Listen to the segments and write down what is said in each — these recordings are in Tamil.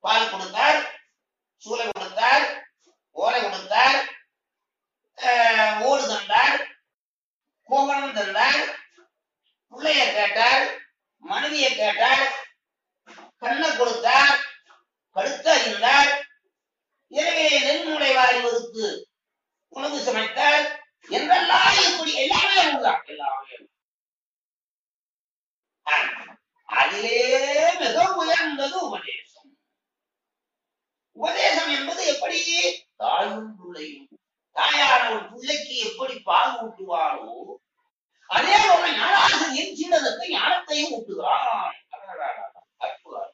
பால் கொடுத்தார் சூளை கொடுத்தார் ஓலை கொடுத்தார் ஆஹ், ஓடு தந்தார் கோவணம் தந்தார் பிள்ளைய கேட்டார் மனைவியை கேட்டார் கண்ணை கொடுத்தார் கழுத்த அறிந்தார் எனவே நெல்முளை வாரி வறுத்து உணவு சமைத்தார் என்றெல்லாம் இப்படி எல்லாமே உண்டுதான் எல்லாமே ஆனா, அதிலே மிக உயர்ந்தது உபதேசம் உபதேசம் என்பது எப்படி தாயும் பிள்ளையும் தாயான ஒரு பிள்ளைக்கு எப்படி பால் ஊட்டுவாரோ அதே போல ஞானாசிரியன் சீடனுக்கு ஞானத்தையும் ஊட்டுகிறான் அற்புதம்.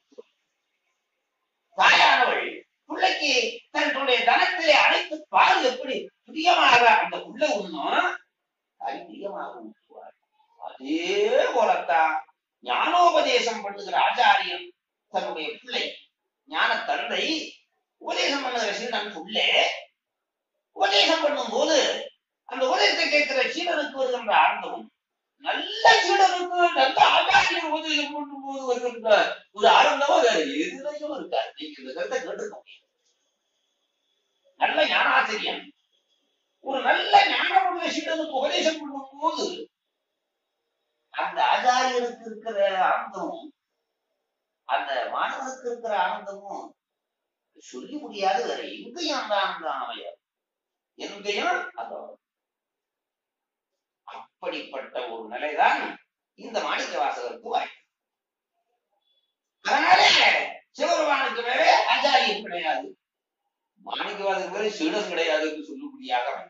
தாயானவள் பிள்ளைக்கு தன்னுடைய தனத்திலே அனைத்து பால் எப்படி பிரியமாக அந்த பிள்ளை உண்ணும் தாய் பிரியமாக ஊட்டுவார் அதே போலத்தான் ஞானோபதேசம் பண்ணுகிற ஆச்சாரியன் தன்னுடைய பிள்ளை ஞான தந்தை உபதேசம் பண்ணுகிற சீடன் புள்ளே உபதேசம் பண்ணும் போது அந்த உபதேசத்தை கேட்கிற சீடனுக்கு வருகின்ற ஆனந்தமும் நல்ல சீடனுக்கு நல்ல ஆச்சாரியன் உபதேசம் பண்ணும் போது வருகின்ற ஒரு ஆனந்தமும் வேற எதுலையும் இருக்காது நீங்க இந்த கருத்தை கேட்டுக்க முடியும் நல்ல ஞானாசிரியன் ஒரு நல்ல ஞானமுள்ள சீடனுக்கு உபதேசம் பண்ணும் போது அந்த ஆச்சாரியனுக்கு இருக்கிற ஆனந்தமும் அந்த மாணவனுக்கு இருக்கிற ஆனந்தமும் சொல்லி முடியாது வேற எங்கேயும் அந்த ஆனந்தம் அமையாது எங்கேயும் அது அப்படிப்பட்ட ஒரு நிலைதான் இந்த மாணிக்க வாசகருக்கு வாய்ப்பு அதனால சிவபெருமானுக்கு மேல ஆச்சாரியன் கிடையாது மாணிக்க வாசகருக்கு மேல சீடன் கிடையாது என்று சொல்லும்படியாக அமைந்தது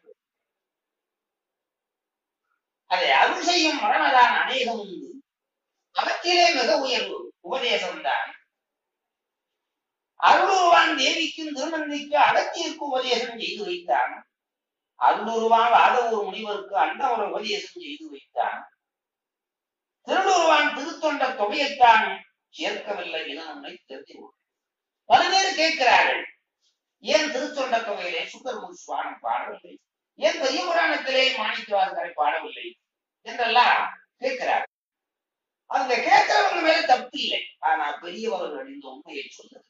அதை அருள் செய்யும் மரணதான் அநேகம் உண்டு அவற்றிலே மிக உயர்வு உபதேசம்தான் அருளுருவான் தேவிக்கும் திருநந்திக்கு அகத்தியருக்கு உபதேசம் செய்து வைத்தான் அருளுருவான் வாதவூர் முனிவருக்கு அண்டவர உபதேசம் செய்து வைத்தான் திருளுருவான் திருத்தொண்ட தொகையைத்தான் சேர்க்கவில்லை என நம்மை தெரிந்து கொள். பல பேர் கேட்கிறார்கள் ஏன் திருத்தொண்ட தொகையிலே சுக்கரமுன் சுவானம் பாடவில்லை ஏன் பெரிய புராணத்திலே மாணிக்கவாசகரை பாடவில்லை என்றெல்லாம் கேட்கிறார்கள் அவங்க கேட்கிறவங்க மேல தப்பு இல்லை ஆனா பெரியவர்கள் இந்த உண்மையை சொல்லுது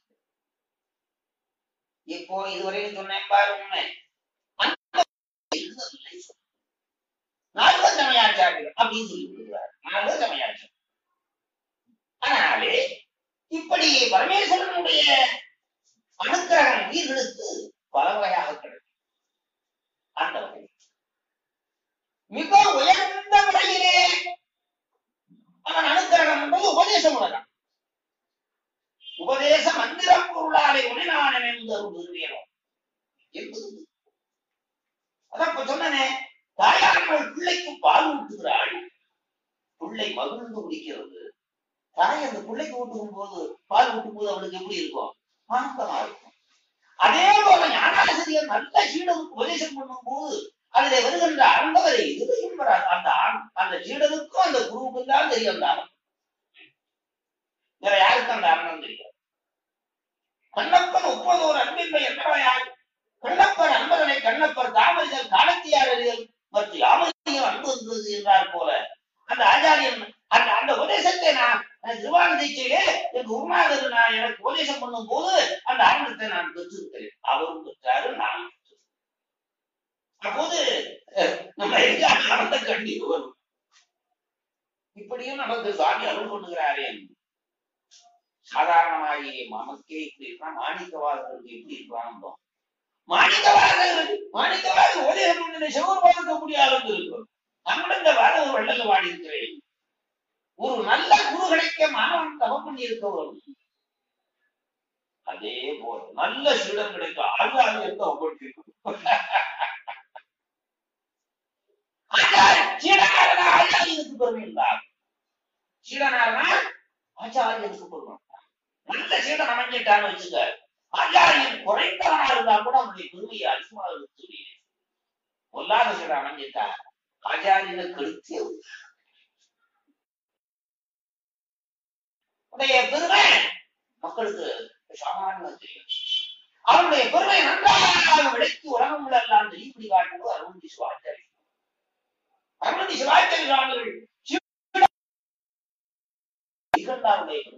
இப்போ இதுவரையும் சொன்னேன் பாரு உண்மை அந்த எழுதவில்லை நால்வ சமயாச்சாரியர் அப்படின்னு சொல்லி விடுகிறார் நால்வ சமயாச்சாரியர் அதனாலே இப்படி பரமேஸ்வரனுடைய அனுக்கிரகம் உயிர்களுக்கு பல வகையாக கிடைக்கும் அந்த வகை மிக உயர்ந்த முறையிலே அவன் அனுக்கிரகம் என்பது உபதேசம் உள்ளதான் உபதேச மந்திரம் பொருளாலே உணனான விரும்பியனும் என்பது அதான் இப்ப சொன்னனே தாயானவள் பிள்ளைக்கு பால் ஊட்டுகிறாள் பிள்ளை மகிழ்ந்து குடிக்கிறது தாய் அந்த பிள்ளைக்கு ஊட்டும் போது பால் ஊட்டும் போது அவளுக்கு எப்படி இருக்கும் ஆனந்தமா இருக்கும் அதே போல ஞானாசிரியர் நல்ல சீடனுக்கு உபதேசம் பண்ணும் போது அதிலே வருகின்ற ஆனந்தவரை எதுவும் வராது அந்த ஆண்- அந்த சீடனுக்கும் அந்த குருவுக்கும் தான் தெரியும் அந்த ஆனந்தம் வேற யாருக்கும் அந்த ஆனந்தம் தெரியாது கண்ணப்பன் ஒப்பதோர் அன்பின்மை என்னவையால் கண்ணப்பர் அன்பதனை கண்ணப்பர் தாமரிகள் காலத்தியாளர்கள் மற்றும் யாமரிகள் அன்பு இருந்தது என்றார் போல அந்த ஆச்சாரியன் அந்த அந்த உபதேசத்தை நான் நான் திருவான தீட்சையிலே என் குருநாதர் நான் எனக்கு உபதேசம் பண்ணும் போது அந்த ஆனந்தத்தை நான் பெற்றிருக்கிறேன் அவரும் பெற்றாரு நான் அப்போது அஹ், நம்ம எங்க ஆனந்த கண்ணீர் வரும் இப்படியும் நமக்கு சுவாமி அருள் பண்ணுகிறாரே சாதாரணமாகி நமக்கே இப்படி இருக்கா மாணிக்கவாதர்களுக்கு எப்படி இருக்கானோ மாணிக்கவாதர்கள் மாணிக்கவாதர் உபதேசம் பண்ணி சிவபெருமானுக்கு முடியாது இருக்கும் நம்மளும் இந்த வாத ஒரு வெள்ளல வாடி இருக்கிறேன் ஒரு நல்ல குரு கிடைக்க மாணவன் தவம் பண்ணி இருக்க வரும் அதே போல நல்ல சீடன் கிடைக்க ஆழ்வாக இருக்க ஒவ்வொரு சீடனாரனா ஆச்சாரியனுக்கு பெருமை இருந்தார் சீடனாரனா ஆச்சாரியனுக்கு பெருமை இருந்தார். நல்ல சீடன் அமைஞ்சிட்டான்னு வச்சுக்க ஆச்சாரியன் குறைந்தவனா இருந்தா கூட அவனுடைய பெருமையை அதிகமாக சொல்லி பொல்லாத சீடன் அமைஞ்சிட்டா ஆச்சாரியனை கெடுத்தே விடு. உடைய பெருமை மக்களுக்கு சாமானியமா தெரியும் அவனுடைய பெருமை நன்றாக விளக்கி உலகம் எல்லாம் தெரியும்படி காட்டுவது அருண்டி சிவாச்சாரி அருண்டி சிவாச்சாரி சுவாமிகள் சிவனுடைய